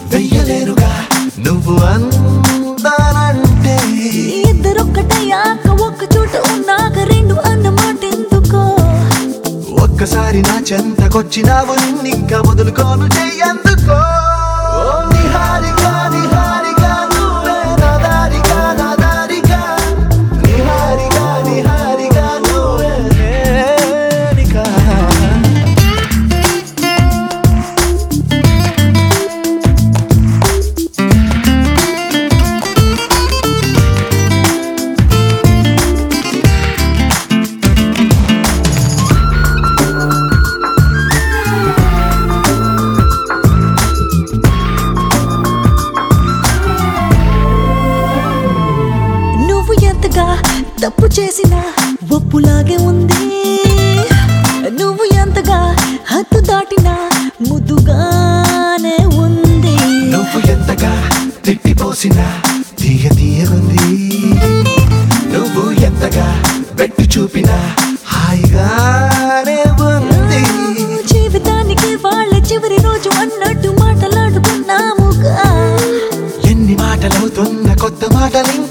వెయ్యలేరుగా నువ్వు అందానంటే ఇద్దరొక్కటయ్యాక ఒక్క చోట ఉన్నాక రెండు అన్నమాట ఎందుకో ఒక్కసారి నా చెంతకొచ్చినావు నిన్నింకా వదులుకోను చెయ్యందుకో ఓ నిహారిగా నిహారిగా నువ్వే నా దారిగా నా దారిగా నిహారిగా నిహారిగా నువ్వే నేనిగా. నువ్వు ఎంతగా తప్పు చేసినా ఒప్పులాగే ఉంది నువ్వు ఎంతగా హద్దు దాటినా ముద్దుగానే ఉంది నువ్వు ఎంతగా తిట్టిపోసినా తీయ తీయగుంది నువ్వు ఎంతగా పెట్టి చూపినా హాయిగానే ఉంది జీవితానికి వాళ్ళ చివరి రోజు అన్నట్టు మాటలాడుకున్నాముగా ఎన్ని మాటలవుతున్న కొత్త మాటలు